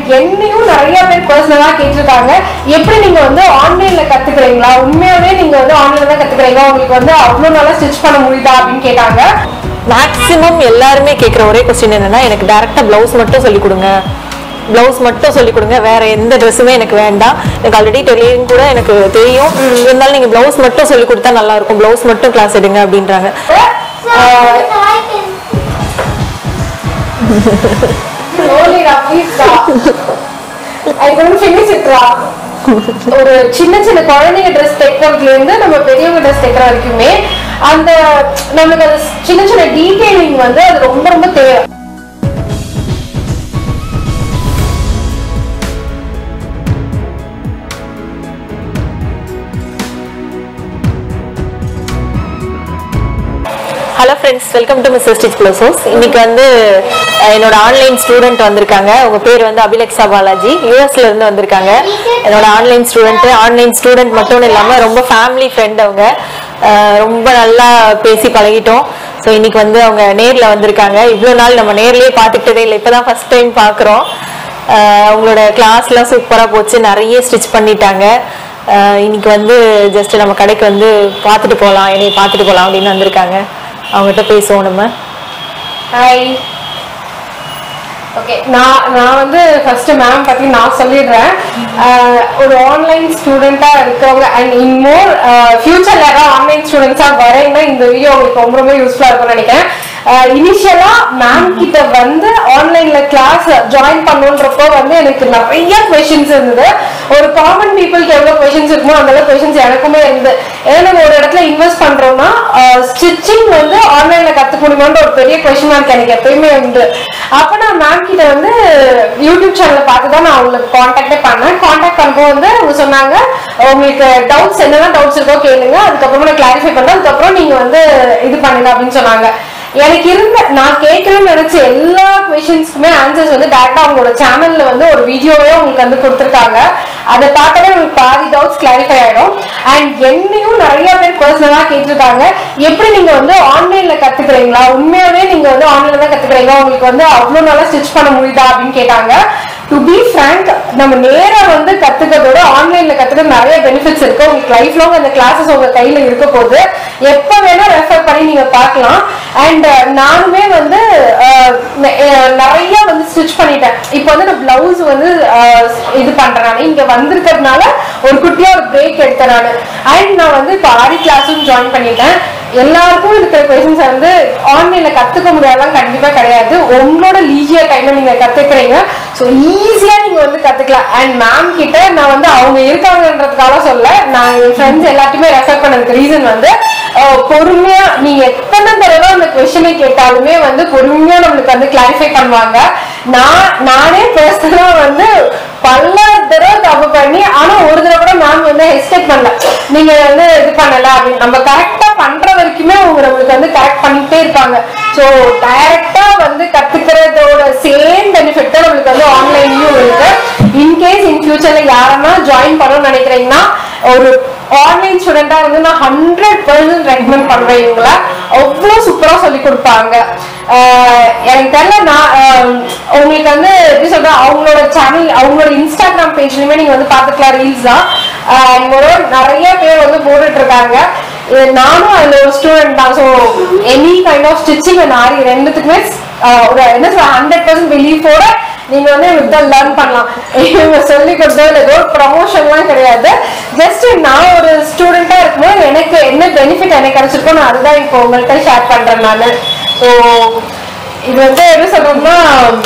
என்னையும் நிறைய பேர் பர்சனலா கேட்டிருக்காங்க எப்படி நீங்க வந்து ஆன்லைன்ல கத்துக்கிறீங்களா உண்மையாவே நீங்க வந்து ஆன்லைன்ல தான் கத்துக்கிறீங்களா உங்களுக்கு வந்து அவ்வளவு நல்லா ஸ்டிச் பண்ண முடியுதா அப்படின்னு கேட்டாங்க மேக்ஸிமம் எல்லாருமே கேட்குற ஒரே கொஸ்டின் என்னன்னா எனக்கு டேரெக்டாக ப்ளவுஸ் மட்டும் சொல்லி கொடுங்க ப்ளவுஸ் மட்டும் சொல்லி கொடுங்க வேற எந்த ட்ரெஸ்ஸுமே எனக்கு வேண்டாம் எனக்கு ஆல்ரெடி டெய்லரிங் கூட எனக்கு தெரியும் இருந்தாலும் நீங்க ப்ளவுஸ் மட்டும் சொல்லி கொடுத்தா நல்லா இருக்கும் ப்ளவுஸ் மட்டும் கிளாஸ் எடுங்க அப்படின்றாங்க Slowly, Ra, please stop. I couldn't finish it, Ra. ஒரு சின்ன சின்ன குழந்தைங்க ட்ரெஸ் தைக்கிறதுல இருந்து நம்ம பெரியவங்க ட்ரெஸ் தைக்கிற வரைக்குமே அந்த நமக்கு அது சின்ன சின்ன டீடைலிங் வந்து அது ரொம்ப ரொம்ப தேவை hello friends welcome to mister stitch plus house இன்னைக்கு வந்து அஹ், என்னோட ஆன்லைன் ஸ்டூடெண்ட் வந்திருக்காங்க உங்க பேர் வந்து அபிலக்ஷா பாலாஜி யூஎஸ்ல இருந்து வந்திருக்காங்க என்னோட ஆன்லைன் ஸ்டூடெண்ட் ஆன்லைன் ஸ்டூடெண்ட் மட்டும் இல்லாம ரொம்ப ஃபேமிலி ஃப்ரெண்ட் அவங்க அஹ், ரொம்ப நல்லா பேசி பழகிட்டோம் ஸோ இன்னைக்கு வந்து அவங்க நேர்ல வந்திருக்காங்க இவ்வளோ நாள் நம்ம நேர்லயே பார்த்துக்கிட்டதே இல்லை இப்போதான் ஃபர்ஸ்ட் டைம் பார்க்குறோம் அவங்களோட கிளாஸ்லாம் சூப்பராக போச்சு நிறைய ஸ்டிச் பண்ணிட்டாங்க அஹ், இன்னைக்கு வந்து ஜஸ்ட் நம்ம கடைக்கு வந்து பார்த்துட்டு போகலாம் என்னைய பார்த்துட்டு போகலாம் அப்படின்னு வந்திருக்காங்க அவங்ககிட்ட பேசுவோம் நம்ம ஹாய் ஓகே நான் நான் வந்து ஃபர்ஸ்ட் மேம் பத்தி நான் சொல்லிடுறேன் ஆஹ் ஒரு ஆன்லைன் ஸ்டூடெண்டா இருக்கவங்க அண்ட் இன்மோர் ஃபியூச்சர்ல யாராவது ஆன்லைன் ஸ்டூடெண்ட்ஸா வரீங்கன்னா இந்த வீடியோ உங்களுக்கு ரொம்ப ரொம்ப யூஸ்ஃபுல்லா இருக்கும்னு நினைக்கிறேன் இனிஷியலா மேம் கிட்ட வந்து ஆன்லைன்ல கிளாஸ் ஜாயின் பண்ணுன்றப்போ வந்து எனக்கு நிறைய கொஷின்ஸ் இருந்தது ஒரு காமன் பீப்புளுக்கு எவ்வளவு கொஷின்ஸ் இருக்குமோ அந்த அளவுக்கு கொஷின்ஸ் எனக்குமே இருந்தது ஏன்னா நம்ம ஒரு இடத்துல இன்வெஸ்ட் பண்றோம்னா ஸ்டிச்சிங் வந்து ஆன்லைன்ல கத்துக்க முடியுமான்ற ஒரு பெரிய கொஷின் மார்க் எனக்கு எப்பயுமே உண்டு அப்ப நான் மேம் கிட்ட வந்து யூடியூப் சேனல்ல பார்த்து தான் நான் உங்களுக்கு காண்டாக்டே பண்ணேன் காண்டாக்ட் பண்ணும்போது வந்து அவங்க சொன்னாங்க உங்களுக்கு டவுட்ஸ் என்னென்ன டவுட்ஸ் இருக்கோ கேளுங்க அதுக்கப்புறம் நான் கிளாரிஃபை பண்றேன் அதுக்கப்புறம் நீங்க வந்து இது பண்ணுங்க அப்படின்னு சொன்னாங்க எனக்கு இருந்த நான் கேட்கணும்னு நினைச்ச எல்லா கொஷின்ஸ்க்குமே ஆன்சர்ஸ் வந்து டேரக்டா அவங்களோட சேனல்ல வந்து ஒரு வீடியோவே உங்களுக்கு வந்து கொடுத்துருக்காங்க அதை பார்த்தாலே உங்களுக்கு பாதி டவுட்ஸ் கிளாரிஃபை ஆயிடும் அண்ட் என்னையும் நிறைய பேர் பர்சனலா கேட்டிருக்காங்க எப்படி நீங்க வந்து ஆன்லைன்ல கத்துக்கிறீங்களா உண்மையாவே நீங்க வந்து ஆன்லைன்ல தான் கத்துக்கிறீங்களா உங்களுக்கு வந்து அவ்வளவு நல்லா ஸ்டிச் பண்ண முடியுதா அப்படின்னு கேட்டாங்க டு பி frank நம்ம நேரா வந்து கத்துக்கிறதோட ஆன்லைன்ல கத்துக்கிறது நிறைய பெனிஃபிட்ஸ் இருக்கு உங்களுக்கு லைஃப் லாங் அந்த கிளாஸஸ் உங்க கையில இருக்க போது எப்ப வேணா ரெஃபர் பண்ணி நீங்க பார்க்கலாம் அண்ட் நானுமே வந்து அஹ், நெ- அஹ், நிறைய வந்து ஸ்டிச் பண்ணிட்டேன் இப்போ வந்து நான் பிளவுஸ் வந்து அஹ், இது பண்றேன் நான் இங்க வந்திருக்கிறதுனால ஒரு குட்டியா ஒரு பிரேக் எடுத்தேன் நான் அண்ட் நான் வந்து இப்போ ஆரி கிளாஸும் ஜாயின் பண்ணிட்டேன் எல்லாருக்கும் இருக்கிற கொஷின்ஸ் வந்து ஆன்லைன்ல கத்துக்க முடியாதான் கண்டிப்பா கிடையாது உங்களோட லீஜியர் டைம்ல நீங்க கத்துக்கிறீங்க ஸோ ஈஸியா நீங்க வந்து கத்துக்கலாம் அண்ட் மேம் கிட்ட நான் வந்து அவங்க இருக்காங்கன்றதுக்காக சொல்ல நான் என் ஃப்ரெண்ட்ஸ் எல்லாத்தையுமே ரெஃபர் பண்ணதுக்கு ரீசன் வந்து அஹ், பொறுமையா நீங்க எத்தனை தடவை அந்த கொஸ்டினை கேட்டாலுமே வந்து பொறுமையா நம்மளுக்கு வந்து கிளாரிஃபை பண்ணுவாங்க நான் நானே பர்சனலா வந்து பல தடவை தப்பு பண்ணி ஆனா ஒரு தடவை கூட மேம் வந்து ஹெஸ்டேட் பண்ணல நீங்க வந்து இது பண்ணல அப்படின்னு நம்ம கரெக்டா பண்ற வரைக்குமே அவங்க நம்மளுக்கு வந்து கரெக்ட் பண்ணிட்டே இருப்பாங்க ஸோ டைரக்டா வந்து கத்துக்கிறதோட சேம் பெனிஃபிட் தான் நம்மளுக்கு வந்து ஆன்லைன்லயும் இருக்கு இன்கேஸ் இன் ஃபியூச்சர்ல யாரன்னா ஜாயின் பண்ணணும்னு நினைக்கிறீங்கன்னா ஒரு ஆன்லைன் ஸ்டூடெண்டா வந்து நான் ஹண்ட்ரட் பர்சன்ட் ரெக்கமெண்ட் பண்ணுவேன் இவங்கள அவ்வளோ சூப்பரா சொல்லி கொடுப்பாங்க ஆஹ் எனக்கு தெரியல நான் ஆஹ் உங்களுக்கு வந்து எப்படி சொல்ற அவங்களோட சேனல் அவங்களோட இன்ஸ்டாகிராம் பேஜ்லயுமே நீங்க வந்து பாத்துக்கலாம் ரீல்ஸ் தான் ஆஹ் இவங்களோட நிறைய பேர் வந்து போட்டுட்டு இருக்காங்க இது நானும் அதுல ஒரு ஸ்டூடெண்ட் தான் so any kind of stitching and aari ரெண்டுத்துக்குமே ஆஹ் ஒரு என்ன சொல்ற ஹண்ட்ரட் பர்சன்ட் பிலீஃபோட நீங்க வந்து இவங்க லேர்ன் பண்ணலாம் இவங்க சொல்லி கொடுத்தோ இல்லை ஏதோ ப்ரமோஷன்லாம் கிடையாது ஜஸ்ட் நான் ஒரு ஸ்டூடெண்டா இருக்கும்போது எனக்கு என்ன பெனிஃபிட் எனக்கு கிடைச்சிருக்கோ நான் அதுதான் இப்போ உங்கள்கிட்ட ஷேர் பண்றேன் நான் ஸோ இது வந்து எப்படி சொல்றோம்னா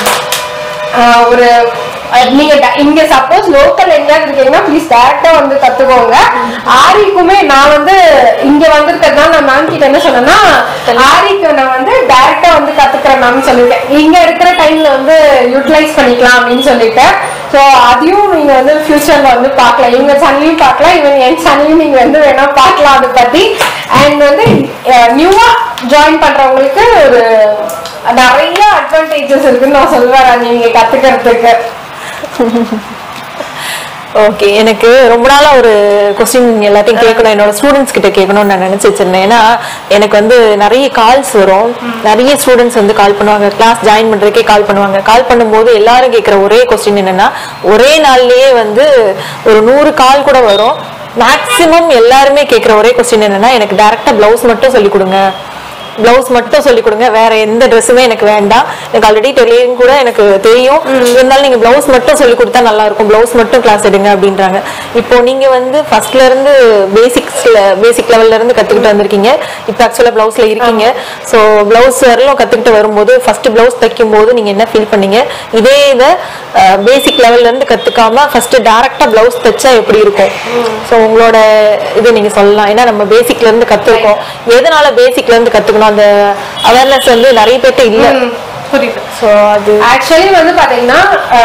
ஆஹ் ஒரு அஹ் நீங்க ட- இங்க சப்போஸ் லோக்கல் எங்கேயாவது இருக்கீங்கன்னா ப்ளீஸ் டேரக்டா வந்து கத்துக்கோங்க ஆரிக்குமே நான் வந்து இங்க வந்திருக்கிறதுனால நான் மேம் கிட்ட என்ன சொன்னேன்னா ஆரிக்கு நான் வந்து டேரக்டா வந்து கத்துக்கிறேன் மேம் சொல்லிட்டேன் இங்க இருக்கிற டைம்ல வந்து யூட்டிலைஸ் பண்ணிக்கலாம் அப்படின்னு சொல்லிட்டேன் ஸோ அதையும் நீங்க வந்து ஃபியூச்சர்ல வந்து பார்க்கலாம் இவங்க சேனலையும் பார்க்கலாம் இவன் என் சேனலையும் நீங்க வந்து வேணா பார்க்கலாம் அதை பத்தி அண்ட் வந்து நியூவா ஜாயின் பண்றவங்களுக்கு ஒரு நிறைய அட்வான்டேஜஸ் இருக்குன்னு நான் சொல்வேன் நீங்க கத்துக்கிறதுக்கு ஓகே எனக்கு ரொம்ப நாளா ஒரு கொஸ்டின் எல்லாத்தையும் கேட்கணும் என்னோட ஸ்டூடெண்ட்ஸ் கிட்ட கேட்கணும்னு நான் நினைச்சு வச்சிருந்தேன் ஏன்னா எனக்கு வந்து நிறைய கால்ஸ் வரும் நிறைய ஸ்டூடெண்ட்ஸ் வந்து கால் பண்ணுவாங்க கிளாஸ் ஜாயின் பண்றதுக்கே கால் பண்ணுவாங்க கால் பண்ணும்போது எல்லாரும் கேட்குற ஒரே கொஸ்டின் என்னன்னா ஒரே நாள்லயே வந்து ஒரு நூறு கால் கூட வரும் மேக்ஸிமம் எல்லாருமே கேட்குற ஒரே கொஸ்டின் என்னன்னா எனக்கு டேரக்டா பிளவுஸ் மட்டும் சொல்லி கொடுங்க பிளவுஸ் மட்டும் சொல்லி கொடுங்க வேற எந்த ட்ரெஸ்ஸுமே எனக்கு வேண்டாம் எனக்கு ஆல்ரெடி டெய்லரிங் கூட எனக்கு தெரியும் இருந்தாலும் நீங்க பிளவுஸ் மட்டும் சொல்லி கொடுத்தா நல்லா இருக்கும் பிளவுஸ் மட்டும் கிளாஸ் எடுங்க அப்படின்றாங்க இப்போ நீங்க வந்து ஃபர்ஸ்ட்ல இருந்து பேசிக்ஸ்ல பேசிக் லெவல்ல இருந்து கத்துக்கிட்டு வந்திருக்கீங்க இப்போ ஆக்சுவலா பிளவுஸ்ல இருக்கீங்க ஸோ பிளவுஸ் வரலும் கத்துக்கிட்டு வரும்போது ஃபர்ஸ்ட் பிளவுஸ் தைக்கும் போது நீங்க என்ன ஃபீல் பண்ணீங்க இதே இதை பேசிக் லெவல்ல இருந்து கத்துக்காம ஃபர்ஸ்ட் டேரக்டா பிளவுஸ் தைச்சா எப்படி இருக்கும் ஸோ உங்களோட இது நீங்க சொல்லலாம் ஏன்னா நம்ம பேசிக்ல இருந்து கத்துருக்கோம் எதனால பேசிக்ல இருந்து கத்துக்கணும் அந்த அவேர்னஸ் வந்து நிறைய பேர்ட்ட இல்ல ம், புரியுது ஸோ அது ஆக்சுவலி வந்து பாத்தீங்கன்னா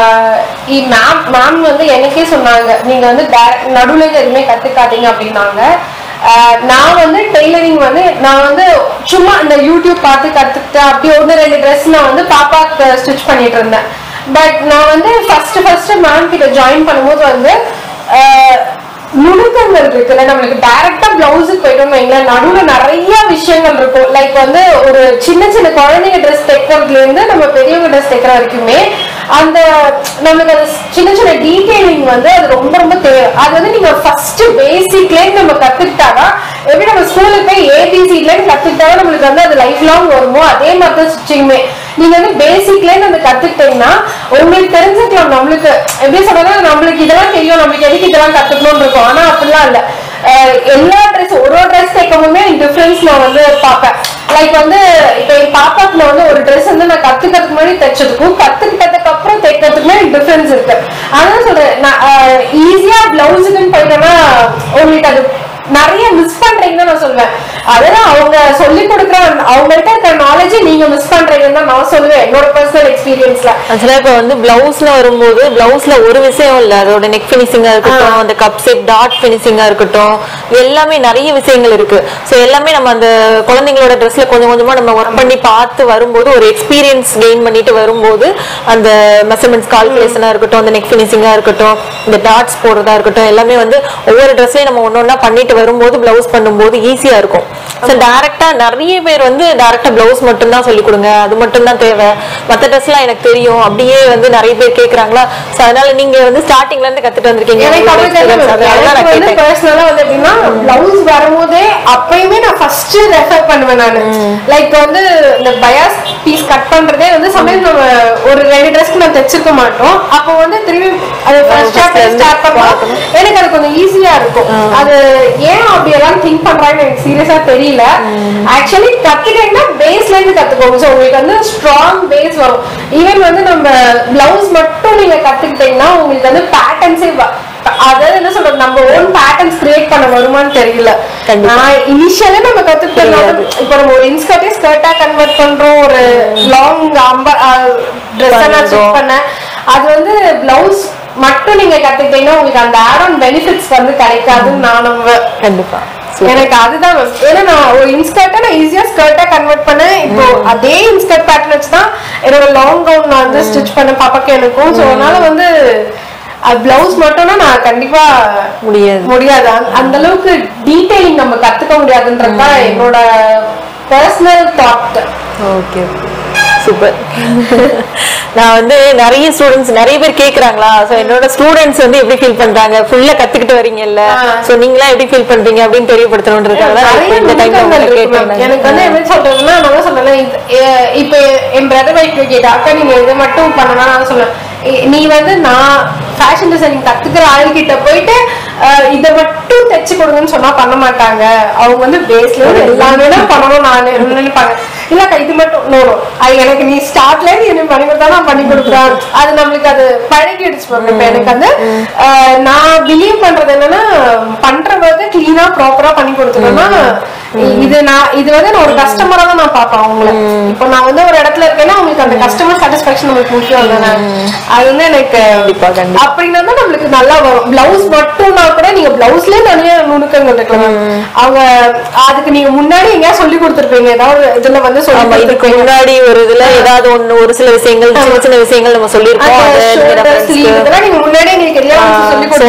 மேம் மேம் வந்து எனக்கே சொன்னாங்க நீங்க வந்து நடுவுல இருந்து எதுவுமே கத்துக்காதீங்க அப்படின்னாங்க ஆஹ் நான் வந்து டெய்லரிங் வந்து நான் வந்து சும்மா இந்த யூடியூப் பார்த்து கத்துக்கிட்டேன் அப்படி ஒன்று ரெண்டு ட்ரெஸ் நான் வந்து பாப்பாக்கு ஸ்டிச் பண்ணிட்டு இருந்தேன் பட் நான் வந்து ஃபர்ஸ்ட் ஃபர்ஸ்ட் மேம் கிட்ட ஜாயின் பண்ணும்போது வந்து ஆஹ் நுணுக்கங்கள் இருக்குல்ல நம்மளுக்கு டைரக்டா பிளவுஸுக்கு போயிட்டோம்னு வைங்களேன் நடுவுல நிறைய விஷயங்கள் இருக்கும் லைக் வந்து ஒரு சின்ன சின்ன குழந்தைங்க ட்ரெஸ் தைக்கிறதுல இருந்து நம்ம பெரியவங்க ட்ரெஸ் தைக்கிற வரைக்குமே அந்த நம்மளுக்கு அந்த சின்ன சின்ன டீடைலிங் வந்து அது ரொம்ப ரொம்ப தேவை அது வந்து நீங்க ஃபர்ஸ்ட் பேசிக்ல நம்ம கத்துக்கிட்டாதான் எப்படி நம்ம ஸ்கூலுக்கு போய் ஏபிசில கத்துக்கிட்டாதான் நம்மளுக்கு வந்து அது லைஃப் லாங் வருமோ அதே மாதிரி தான் ஸ்டிச்சிங்குமே நீங்க வந்து பேசிக்ல இருந்து கத்துக்கிட்டீங்கன்னா உங்களுக்கு தெரிஞ்சுக்கலாம் நம்மளுக்கு எப்படி சொல்றதுன்னா நம்மளுக்கு இதெல்லாம் தெரியும் நம்மளுக்கு எதுக்கு இதெல்லாம் கத்துக்கணும்னு இருக்கும் ஆனா அப்படிலாம் இல்ல அஹ் எல்லா ட்ரெஸ் ஒரு ஒரு ட்ரெஸ் தைக்கும்போதுமே டிஃபரன்ஸ் நான் வந்து பார்ப்பேன் லைக் வந்து இப்போ என் பாப்பாக்கு நான் வந்து ஒரு ட்ரெஸ் வந்து நான் கத்துக்கிறதுக்கு முன்னாடி தைச்சதுக்கும் கத்துக்கிட்டதுக்கு அப்புறம் தைக்கிறதுக்குமே டிஃபரன்ஸ் இருக்கு அதான் சொல்றேன் நான் ஈஸியா பிளவுஸுக்குன்னு போயிட்டோம்னா உங்களுக்கு அது நிறைய மிஸ் பண்றீங்கன்னு நான் சொல்லுவேன் அதெல்லாம் அவங்க சொல்லி கொடுக்குற அந்த- அவங்கள்ட்ட இருக்கிற நாலேஜ் நீங்க மிஸ் பண்றீங்கன்னு தான் நான் சொல்லுவேன் என்னோட பர்சனல் எக்ஸ்பீரியன்ஸ்ல ஆக்சுவலா இப்போ வந்து பிளவுஸ்ல வரும்போது பிளவுஸ்ல ஒரு விஷயம் இல்ல அதோட நெக் ஃபினிஷிங்கா இருக்கட்டும் அந்த கப் செட் டாட் ஃபினிஷிங்கா இருக்கட்டும் எல்லாமே நிறைய விஷயங்கள் இருக்கு ஸோ எல்லாமே நம்ம அந்த குழந்தைங்களோட ட்ரெஸ்ல கொஞ்சம் கொஞ்சமா நம்ம ஒர்க் பண்ணி பார்த்து வரும்போது ஒரு எக்ஸ்பீரியன்ஸ் கெயின் பண்ணிட்டு வரும்போது அந்த மெஷர்மெண்ட்ஸ் கால்குலேஷனா இருக்கட்டும் அந்த நெக் ஃபினிஷிங்கா இருக்கட்டும் இந்த டாட்ஸ் போடுறதா இருக்கட்டும் எல்லாமே வந்து ஒவ்வொரு ட்ரெஸ்லயும் நம்ம ஒன்று ஒன்றா பண்ணிட்டு வரும்போது பிளவுஸ் பண்ணும்போது ஈஸியா இருக்கும் ஸோ டேரக்டா நிறைய பேர் வந்து டேரக்டா பிளவுஸ் மட்டும் தான் சொல்லி கொடுங்க அது மட்டும் தான் தேவை மற்ற ட்ரெஸ்லாம் எனக்கு தெரியும் அப்படியே வந்து நிறைய பேர் கேக்குறாங்களா ஸோ அதனால நீங்க வந்து ஸ்டார்டிங்ல இருந்து கத்துட்டு வந்திருக்கீங்க எனக்கு உங்களோட அப்படி தெரியும். experience. அதனால தான் எனக்கு நான் வந்து கேட்டேன் பர்சனலா வந்து எப்படின்னா பிளவுஸ் வரும்போதே அப்பயுமே நான் ஃபர்ஸ்ட் ரெஃபர் பண்ணுவேன் நானு லைக் வந்து இந்த பயாஸ் பீஸ் கட் பண்றதே வந்து சமயம் நம்ம ஒரு ரெண்டு ட்ரெஸ்க்கு நான் தைச்சிருக்க மாட்டோம் அப்போ வந்து திரும்பி அது ஃபர்ஸ்ட் first ல இருந்து ஸ்டார்ட் பண்ணுவோம் பார்க்கணும். எனக்கு அது கொஞ்சம் ஈஸியா இருக்கும் அது ஏன் அப்படி எல்லாம் திங்க் பண்றாங்கன்னு எனக்கு சீரியஸா தெரியல ஆக்சுவலி கத்துக்கிட்டீங்கன்னா பேஸ்ல இருந்து கத்துக்கோங்க ஸோ உங்களுக்கு வந்து ஸ்ட்ராங் பேஸ் வரும் ஈவன் வந்து நம்ம பிளவுஸ் மட்டும் நீங்க கத்துக்கிட்டீங்கன்னா உங்களுக்கு வந்து பேட்டர்ன்ஸே அதாவது என்ன சொல்றது நம்ம ஓன் பேட்டர்ன்ஸ் கிரியேட் பண்ண வருமான்னு தெரியல கண்டிப்பா. நான் இனிஷியலா நம்ம கத்துக்கிட்டோம் தெரியாது. இப்போ நம்ம ஒரு இன்ஸ்கர்ட்டே ஸ்கர்ட்டா கன்வெர்ட் பண்றோம் ஒரு லாங் அம்ப ட்ரெஸ் நான் பண்றோம். ஸ்டிச் பண்ணேன் அது வந்து பிளவுஸ் மட்டும் நீங்க கத்துக்கிட்டீங்கன்னா உங்களுக்கு அந்த ஆட் ஆன் பெனிஃபிட்ஸ் வந்து கிடைக்காதுன்னு நான் நம்புவேன் கண்டிப்பா Super. எனக்கு அதுதான் ma'am. ஏன்னா நான் ஒரு இன்ஸ்கர்ட்டை நான் ஈஸியா ஸ்கர்ட்டா கன்வெர்ட் பண்ணேன் இப்போ அதே இன்ஸ்கர்ட் பேட்டர்ன் வச்சு தான் என்னோட லாங் கவுன் நான் வந்து ஸ்டிச் பண்ண பாப்பாக்கு எனக்கும் ஸோ அதனால வந்து பிளவுஸ் மட்டும்னா நான் கண்டிப்பா முடியாது முடியாது அந்த- அந்த அளவுக்கு டீடைலிங் நம்ம கத்துக்க முடியாதுன்றதுதான் என்னோட பர்சனல் தாட் ஓகே சூப்பர் நான் வந்து நிறைய ஸ்டூடெண்ட்ஸ் நிறைய பேர் கேக்குறாங்களா சோ என்னோட ஸ்டூடெண்ட்ஸ் வந்து எப்படி ஃபீல் பண்றாங்க ஃபுல்லா கத்துக்கிட்டு வரீங்கல்ல ஆ. சோ நீங்களா எப்படி ஃபீல் பண்றீங்க அப்படின்னு தெரியப்படுத்தணுன்றதுக்காக தான் நிறைய இப்ப இந்த டைம்ல நுணுக்கங்கள் உங்களை இருக்கு ma'am. கேட்டேன் எனக்கு வந்து எப்படி சொல்றதுன்னா நான் தான் சொன்னேன் இது, எ- இப்ப என் பிரதர் வைஃப் கேட்டா அக்கா நீங்க இதை மட்டும் பண்ணலாம் நான் சொல்லுவேன் இ- நீ வந்து நான் ஃபேஷன் டிசைனிங் கத்துக்கிற ஆள்கிட்ட போயிட்டு அஹ், இதை மட்டும் தைச்சு கொடுங்கன்னு சொன்னா பண்ண மாட்டாங்க அவங்க வந்து பேஸ்ல எல்லாமே தான் பண்ணணும் நான் நினைப்பாங்க இல்லக்கா இது மட்டும் நோ நோ. அது எனக்கு நீ ஸ்டார்ட்ல இருந்து என்ன பண்ணி கொடுத்தா நான் பண்ணி கொடுக்குறேன் அது நம்மளுக்கு அது பழகிடுச்சு மேம் இப்ப எனக்கு வந்து அஹ், நான் பிலீவ் பண்றது என்னன்னா பண்ற ஒர்க்கு கிளீனா ப்ராப்பரா பண்ணி கொடுத்துட்டோம்னா இது நான் இது வந்து நான் ஒரு கஸ்டமரா தான் நான் பார்ப்பேன் அவங்கள இப்போ நான் வந்து ஒரு இடத்துல இருக்கேன்னா அவங்களுக்கு அந்த கஸ்டமர் சாட்டிஸ்ஃபேக்ஷன் நம்மளுக்கு முக்கியம் தானே அது வந்து எனக்கு கண்டிப்பா, கண்டிப்பா. அப்படின்னா தான் நம்மளுக்கு நல்லா வரும் பிளவுஸ் மட்டும்னா கூட நீங்க பிளவுஸ்லயே நிறைய நுணுக்கங்கள் இருக்கலாம் அவங்க அதுக்கு நீங்க முன்னாடி எங்கேயா சொல்லி கொடுத்துருப்பீங்க ஏதாவது இதுல வந்து சொல்லி ஆமா இதுக்கு கொடுத்திருப்பீங்க. முன்னாடி ஒரு இதுல ஏதாவது ஒண்ணு ஒரு சில விஷயங்கள் சின்ன சின்ன விஷயங்கள் நம்ம சொல்லியிருப்போம் அந்த அதை நீங்க shoulder reference sleeve க்கு- இதெல்லாம் நீங்க முன்னாடியே எங்களுக்கு எல்லாம் சொல்லி ஸோ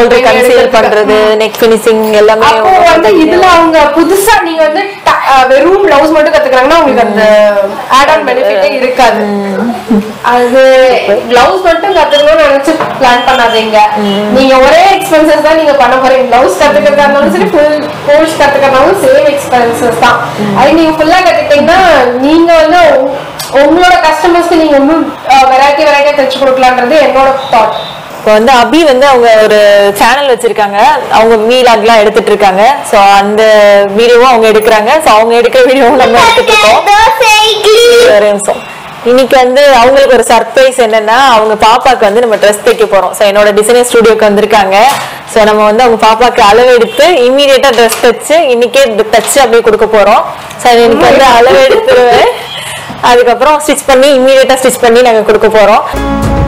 ஷோல்டர் நீங்க கன்சீல் எடுக்கிறதுக்கு. பண்றது நெக் ஃபினிஷிங் எல்லாமே அப்போ வந்து இதுல அவங்க புதுசா நீங்க வந்து ட- அஹ் வெறும் பிளவுஸ் மட்டும் கத்துக்கிறாங்கன்னா உங்களுக்கு அந்த ஆட் ஆன் பெனிஃபிட்டே இருக்காது அது பிளவுஸ் மட்டும் கத்துக்கணும்னு நினைச்சு பிளான் பண்ணாதீங்க நீங்க ஒரே எக்ஸ்பென்சஸ் தான் நீங்க பண்ண போறீங்க பிளவுஸ் கத்துக்கிறதா இருந்தாலும் சரி ஃபுல் கோர்ஸ் கத்துக்கிறதாலும் சேம் எக்ஸ்பென்சஸ் தான் அது நீங்க ஃபுல்லா கத்துக்கிட்டீங்கன்னா நீங்க வந்து உங்க- உங்களோட கஸ்டமர்ஸ்க்கு நீங்க இன்னும் வெரைட்டி வெரைட்டியா தைச்சு கொடுக்கலான்றது என்னோட தாட் இப்போ வந்து அபி வந்து அவங்க ஒரு சேனல் வச்சிருக்காங்க அவங்க வீலாக்லாம் எடுத்துட்டு இருக்காங்க ஸோ அந்த வீடியோவும் அவங்க எடுக்கிறாங்க ஸோ அவங்க எடுக்கிற வீடியோவும் நம்ம எடுத்துட்டு இருக்கோம் ஒரு நிமிஷம் இன்னைக்கு வந்து அவங்களுக்கு ஒரு சர்ப்ரைஸ் என்னன்னா அவங்க பாப்பாக்கு வந்து நம்ம ட்ரெஸ் தைக்க போறோம் ஸோ என்னோட டிசைனர் ஸ்டுடியோக்கு வந்திருக்காங்க ஸோ நம்ம வந்து அவங்க பாப்பாக்கு அளவு எடுத்து இம்மீடியட்டா ட்ரெஸ் தைச்சு இன்னைக்கே தச்சு அப்படியே கொடுக்க போறோம் ஸோ எனக்கு வந்து அளவு எடுத்துருவேன் அதுக்கப்புறம் ஸ்டிச் பண்ணி இம்மீடியட்டா ஸ்டிச் பண்ணி நாங்கள் கொடுக்க போறோம்